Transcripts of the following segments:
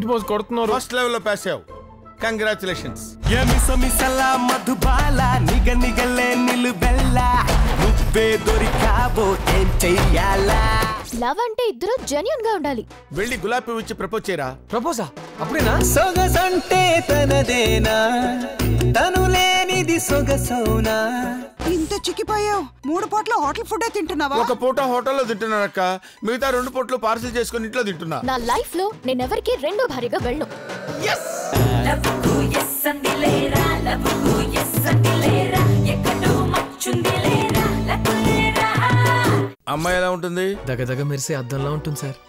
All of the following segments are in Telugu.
పోసి కొడుతున్నారు ఫస్ట్ లెవెల్లో పాస్ అయ్యావు కంగ్రాచులేషన్స్ ఎమిసమిసల మధుబాల నిగ నిగలే నిలువెల్ల నువ్వే దొరికావో ఏం చెయ్యాలా లవ్ అంటే ఇద్దరు జెన్యున్ గా ఉండాలి వెళ్ళి గులాబీ పువ్వు ఇచ్చి ప్రపోజ్ చేయరా ప్రపోజా అప్పుడేనా సొగసంటే తనదేనా తను లేనిది సొగసౌనా ఇంత చిక్కిపోయావు మూడు పూట్ల హోటల్ ఫుడ్ తింటున్నావా ఒక పూట హోటల్లో తింటున్నారక్క మిగతా రెండు పూటలు పార్సిల్ చేసుకుని ఇంట్లో తింటున్నా నా లైఫ్ లో నేనెవరికి రెండో భారీగా వెళ్ళను లవ్వుకు ఎస్ అంది లేరా లవ్వుకు ఎస్ అంది లేరా ఎక్కడో మచ్చుంది లేరా లవ్వు లేరా అమ్మాయి ఎలా ఉంటుంది దగదగ మెరిసే అద్దంలా ఉంటుంది సార్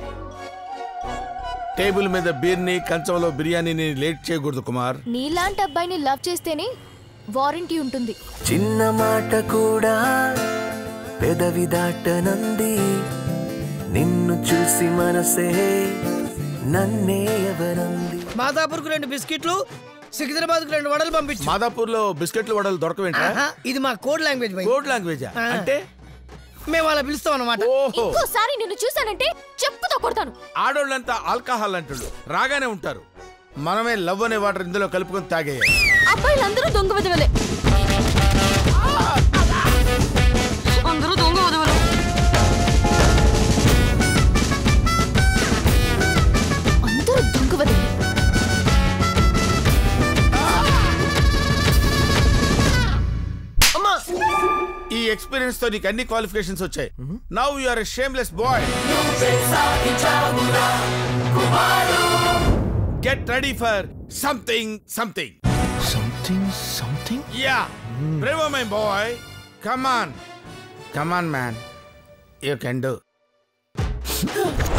టేబుల్ మీద బీర్ని కంచంలో బిర్యానీని లేట్ చేయకూడదు కుమార్ నీలాంటి అబ్బాయిని లవ్ చేస్తేనే వారంటీ ఉంటుంది చిన్న మాట కూడా పెదవి దాటనంది నిన్ను చూసి మనసే నన్నే ఎవరంది మాదాపూర్కు రెండు బిస్కెట్లు సికింద్రాబాద్కు రెండు వడలు పంపించు మాదాపూర్ లో బిస్కెట్లు వడలు దొరకవేంటా ఆహా, ఇది మా కోడ్ లాంగ్వేజ్ భయ్ కోడ్ లాంగ్వేజా అంటే మేము అలా పిలుస్తాం అన్నమాట ఓహో ఇంకోసారి నిన్ను చూసానంటే చెప్పుతో కొడతాను ఆడోళ్ళంతా ఆల్కహాల్ అంటుళ్ళు రాగానే ఉంటారు మనమే లవ్ అనే వాటర్ ఇందులో కలుపుకొని తాగేయాలి అబ్బాయిలందరూ దొంగ విధవలే అందరూ దొంగ విధవలు అందరూ దొంగ విధవలే ఈ ఎక్స్పీరియన్స్ తో నీకు అన్ని క్వాలిఫికేషన్స్ వచ్చాయి now you are shameless boy get ready for something something something something yeah bravo my boy come on come on man you can do